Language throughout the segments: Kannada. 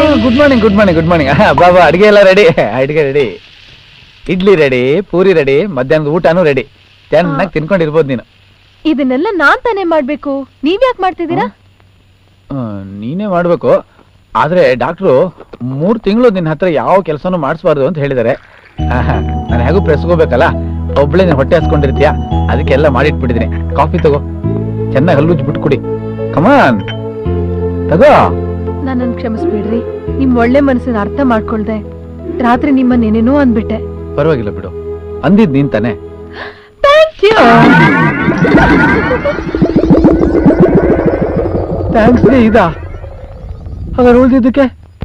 Good morning good morning good morning ಬಾ ಬಾ ಅಡಿಗೆ ಎಲ್ಲ ರೆಡಿ ಅಡಿಗೆ ready idli ready puri ready ಮಧ್ಯಾಹ್ನದ ಊಟನೂ ರೆಡಿ ಚೆನ್ನಾಗಿ ತಿನ್ಕೊಂಡಿರ್ಬೋದು ನೀನು ಇದನ್ನೆಲ್ಲ ನಾನ್ ತಾನೇ ಮಾಡ್ಬೇಕು ನೀವ್ಯಾಕ್ ಮಾಡ್ತಿದ್ದೀರಾ ಹ್ಮ್, ನೀನೇ ಮಾಡ್ಬೇಕು ಆದ್ರೆ ಡಾಕ್ಟ್ರು ಮೂರ್ ತಿಂಗಳು ನಿನ್ನ ಹತ್ರ ಯಾವ ಕೆಲಸನೂ ಮಾಡಿಸ್ಬಾರ್ದು ಅಂತ ಹೇಳಿದ್ದಾರೆ ನಾನು ಹೇಗೂ ಪ್ರೆಸ್ಗೆ ಹೋಗ್ಬೇಕಲ್ಲ ಒಬ್ಳೆ ನೀನ್ ಹೊಟ್ಟೆ ಹಸ್ಕೊಂಡಿರ್ತೀಯ ಅದಕ್ಕೆಲ್ಲ ಮಾಡಿಟ್ಬಿಟ್ಟಿದ್ದೀನಿ ಕಾಫಿ ತಗೋ ಚೆನ್ನಾಗಿ ಹಲ್ಲುಜ್ ಬಿಟ್ಟು ಕುಡಿ ಕಮಾನ್ ತಗೋ ನನ್ನನ್ ಕ್ಷಮಿಸ್ಬಿಡ್ರಿ ನಿಮ್ ಒಳ್ಳೆ ಮನಸ್ಸನ್ನ ಅರ್ಥ ಮಾಡ್ಕೊಳ್ದೆ ರಾತ್ರಿ ನಿಮ್ಮನ್ನ ಏನೇನೋ ಅಂದ್ಬಿಟ್ಟೆ ಪರವಾಗಿಲ್ಲ ಬಿಡು ಅಂದಿದ್ ನೀನ್ ತಾನೆ ಥ್ಯಾಂಕ್ ಯು ಥ್ಯಾಂಕ್ಸ್ ಇದಾ ಹಾಗಾದ್ರೆ ಉಳಿದಿದ್ದಕ್ಕೆ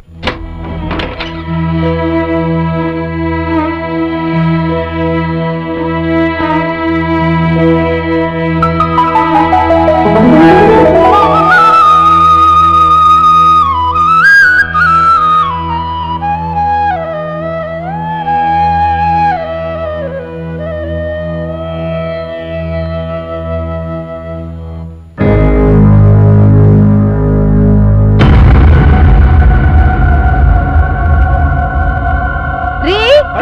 ರೀ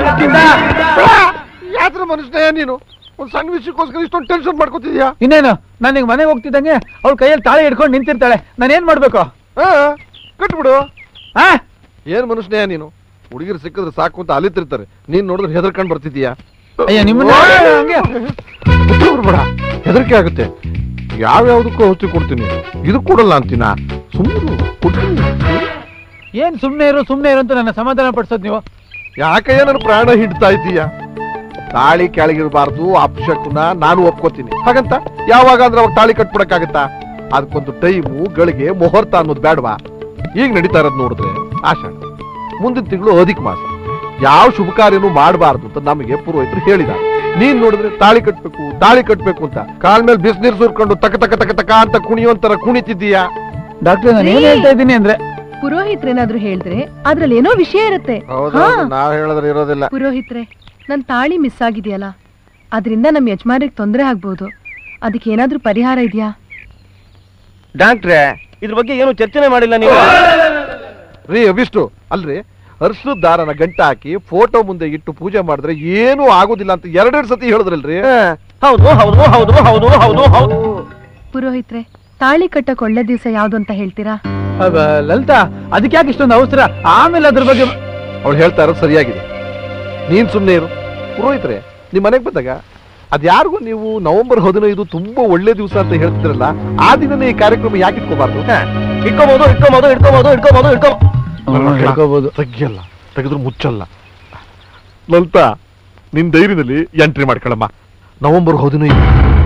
ಯಾತ್ರ ಮನುಷ್ಯ ನೀನು ಒಂದ್ ಸಣ್ಣ ವಿಷಯಕ್ಕೋಸ್ಕರ ಇಷ್ಟೊಂದು ಟೆನ್ಷನ್ ಮಾಡ್ಕೋತಿದ್ಯಾ ಇನ್ನೇನು ನನಗೆ ಮನೆಗೆ ಹೋಗ್ತಿದ್ದಂಗೆ ಅವ್ಳ ಕೈಯಲ್ಲಿ ತಾಳಿ ಹಿಡ್ಕೊಂಡು ನಿಂತಿರ್ತಾಳೆ ನಾನು ಏನ್ ಮಾಡ್ಬೇಕು ಹಾ ಕಟ್ಬಿಡು ಆ ಏನ್ ಮನುಷ್ಯ ನೀನು ಹುಡುಗಿರು ಸಿಕ್ಕಿದ್ರೆ ಸಾಕು ಅಂತ ಅಲಿತಿರ್ತಾರೆ ನೀನ್ ನೋಡಿದ್ರೆ ಹೆದರ್ಕೊಂಡ್ ಬರ್ತಿದ್ಯಾ ಅಯ್ಯ ನಿಮ್ಮನ್ನ ಹಂಗೆ ಬಿಡ ಹೆದರಿಕೆ ಆಗುತ್ತೆ ಯಾವ್ಯಾವ್ದಕ್ಕೂ ಔಷಧಿ ಕೊಡ್ತೀನಿ ಇದು ಕೊಡಲ್ಲ ಅಂತೀನ ಸುಮ್ಮನೆ ಕೊಡ್ತೀನಿ ಏನ್ ಸುಮ್ನೆ ಇರು ಸುಮ್ನೆ ಇರು ಅಂತ ನನ್ನ ಸಮಾಧಾನ ಪಡಿಸೋದು ನೀವು ಯಾಕಯ್ಯ ನನ್ನ ಪ್ರಾಣ ಹಿಡ್ತಾ ಇದ್ದೀಯ ತಾಳಿ ಕೆಳಗಿರಬಾರ್ದು ಅಪಶಕುನ ನಾನು ಒಪ್ಕೋತೀನಿ ಹಾಗಂತ ಯಾವಾಗ ಅಂದ್ರೆ ಅವಾಗ ತಾಳಿ ಕಟ್ಬಿಡಕ್ಕಾಗತ್ತಾ ಅದಕ್ಕೊಂದು ಟೈಮು ಗಳಿಗೆ ಮುಹೂರ್ತ ಅನ್ನೋದು ಬೇಡವಾ ಈಗ ನಡೀತಾ ಇರೋದು ನೋಡಿದ್ರೆ ಆಷಾಢ ಮುಂದಿನ ತಿಂಗಳು ಅಧಿಕ ಮಾಸ ಯಾವ ಶುಭ ಕಾರ್ಯನೂ ಮಾಡಬಾರ್ದು ಅಂತ ನಮಗೆ ಪುರೋಹಿತರು ಹೇಳಿದ್ದಾರೆ ನೀನ್ ನೋಡಿದ್ರೆ ತಾಳಿ ಕಟ್ಬೇಕು ತಾಳಿ ಕಟ್ಬೇಕು ಅಂತ ಕಾಲ್ ಮೇಲೆ ಬಿಸಿನೀರು ಸುರ್ಕೊಂಡು ತಕ ತಕ ತಕ ತಕ ಅಂತ ಕುಣಿಯೋಂತರ ಕುಣಿತಿದ್ದೀಯಾ ಡಾಕ್ಟರ್ ನಾನು ಏನ್ ಹೇಳ್ತಾ ಇದ್ದೀನಿ ಅಂದ್ರೆ ಪುರೋಹಿತ್ರೇನಾದ್ರೂ ಹೇಳಿದ್ರೆ ಅದ್ರಲ್ಲಿ ಏನೋ ವಿಷಯ ಇರುತ್ತೆ ಹಾ. ನಾವ್ ಹೇಳಿದ್ರೆ ಇರೋದಿಲ್ಲ ಪುರೋಹಿತ್ರೆ ನನ್ ತಾಳಿ ಮಿಸ್ ಆಗಿದೆಯಲ್ಲ ಅದರಿಂದ ನಮ್ ಯಜಮಾನ್ರಿಗೆ ತೊಂದರೆ ಆಗ್ಬೋದು ಅದಕ್ಕೆ ಏನಾದ್ರೂ ಪರಿಹಾರ ಇದೆಯಾ ಡಾಕ್ಟ್ರೆ ಇದ್ರ ಬಗ್ಗೆ ಏನು ಚರ್ಚನೆ ಮಾಡಿಲ್ಲ ನೀವು ರೀ ಅವಿಷ್ಟು ಅಲ್ರಿ ಅರ್ಶದ ದಾರನ ಗಂಟ ಹಾಕಿ ಫೋಟೋ ಮುಂದೆ ಇಟ್ಟು ಪೂಜೆ ಮಾಡಿದ್ರೆ ಏನೂ ಆಗೋದಿಲ್ಲ ಅಂತ ಎರಡೆರಡು ಸತಿ ಹೇಳಿದ್ರಲ್ರಿ ಹ, ಹೌದು ಹೌದು ಹೌದು ಹೌದು ಹೌದು ಹೌದು ಪುರೋಹಿತ್ರೆ ತಾಳಿ ಕಟ್ಟಕ್ ಒಳ್ಳೆ ದಿವಸ ಯಾವ್ದು ಅಂತ ಹೇಳ್ತೀರಾ ಅಬ್ಬ, ಲಲಿತಾ ಅದಕ್ಕೆ ಯಾಕೆ ಇಷ್ಟೊಂದು ಅವಸರ ಆಮೇಲೆ ಅದ್ರ ಬಗ್ಗೆ ಅವಳು ಹೇಳ್ತಾ ಇರೋದು ಸರಿಯಾಗಿದೆ ನೀನ್ ಸುಮ್ಮನೆ ಇರು ಪುರೋಹಿತ್ರೆ ನಿಮ್ ಮನೆಗೆ ಬಂದಾಗ ಅದ್ಯಾರಿಗೂ ನೀವು ನವೆಂಬರ್ ಹದಿನೈದು ತುಂಬಾ ಒಳ್ಳೆ ದಿವಸ ಅಂತ ಹೇಳ್ತಿದ್ರಲ್ಲ ಆ ದಿನನೇ ಈ ಕಾರ್ಯಕ್ರಮ ಯಾಕೆ ಇಟ್ಕೋಬಾರ್ದು ಇಟ್ಕೋಬಹುದು ಇಟ್ಕೋಬಹುದು ಇಟ್ಕೋಬಹುದು ಇಟ್ಕೋಬಹುದು ಇಟ್ಕೋ ಹ್ಮ್, ಹೇಳ್ಕೋಬೋದು ತೆಗಿಯಲ್ಲ ತೆಗೆದ್ರು ಮುಚ್ಚಲ್ಲ ಲಲಿತಾ ನಿನ್ ಡೈರಿನಲ್ಲಿ ಎಂಟ್ರಿ ಮಾಡ್ಕೊಳಮ್ಮ ನವೆಂಬರ್ ಹದಿನೈದು